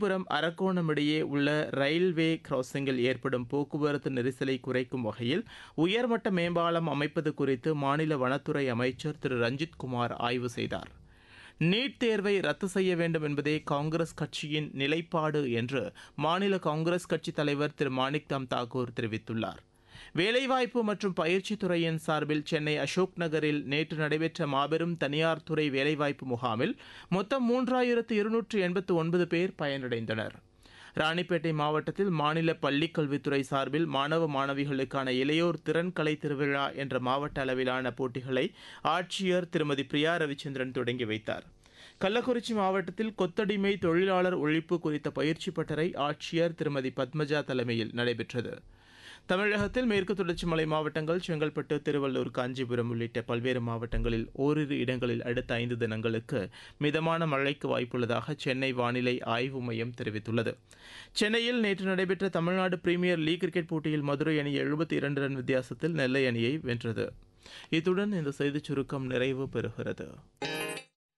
விழுப்புரம் அரக்கோணம் இடையே உள்ள ரயில்வே கிராசிங்கில் ஏற்படும் போக்குவரத்து நெரிசலை குறைக்கும் வகையில் உயர்மட்ட மேம்பாலம் அமைப்பது குறித்து மாநில வனத்துறை அமைச்சர் திரு ரஞ்சித் குமார் ஆய்வு செய்தார் நீட் தேர்வை ரத்து செய்ய வேண்டும் என்பதே காங்கிரஸ் கட்சியின் நிலைப்பாடு என்று மாநில காங்கிரஸ் கட்சித் தலைவர் திரு மாணிக் தாம் தாக்கூர் தெரிவித்துள்ளார் வேலைவாய்ப்பு மற்றும் பயிற்சித் துறையின் சார்பில் சென்னை அசோக் நகரில் நேற்று நடைபெற்ற மாபெரும் தனியார் துறை வேலைவாய்ப்பு முகாமில் மொத்தம் மூன்றாயிரத்து இருநூற்று எண்பத்து ஒன்பது பேர் பயனடைந்தனர் ராணிப்பேட்டை மாவட்டத்தில் மாநில பள்ளிக் கல்வித்துறை சார்பில் மாணவ மாணவிகளுக்கான இளையோர் திறன்கலை திருவிழா என்ற மாவட்ட அளவிலான போட்டிகளை ஆட்சியர் திருமதி பிரியா ரவிச்சந்திரன் தொடங்கி வைத்தார் கள்ளக்குறிச்சி மாவட்டத்தில் கொத்தடிமை தொழிலாளர் ஒழிப்பு குறித்த பயிற்சி பட்டறை ஆட்சியர் திருமதி பத்மஜா தலைமையில் நடைபெற்றது தமிழகத்தில் மேற்கு தொடர்ச்சி மலை மாவட்டங்கள் செங்கல்பட்டு திருவள்ளூர் காஞ்சிபுரம் உள்ளிட்ட பல்வேறு மாவட்டங்களில் ஓரிரு இடங்களில் அடுத்த ஐந்து தினங்களுக்கு மிதமான மழைக்கு வாய்ப்புள்ளதாக சென்னை வானிலை ஆய்வு மையம் தெரிவித்துள்ளது சென்னையில் நேற்று நடைபெற்ற தமிழ்நாடு பிரீமியர் லீக் கிரிக்கெட் போட்டியில் மதுரை அணி எழுபத்தி இரண்டு ரன் வித்தியாசத்தில் நெல்லை அணியை வென்றது இத்துடன் இந்த செய்திச் சுருக்கம் நிறைவு பெறுகிறது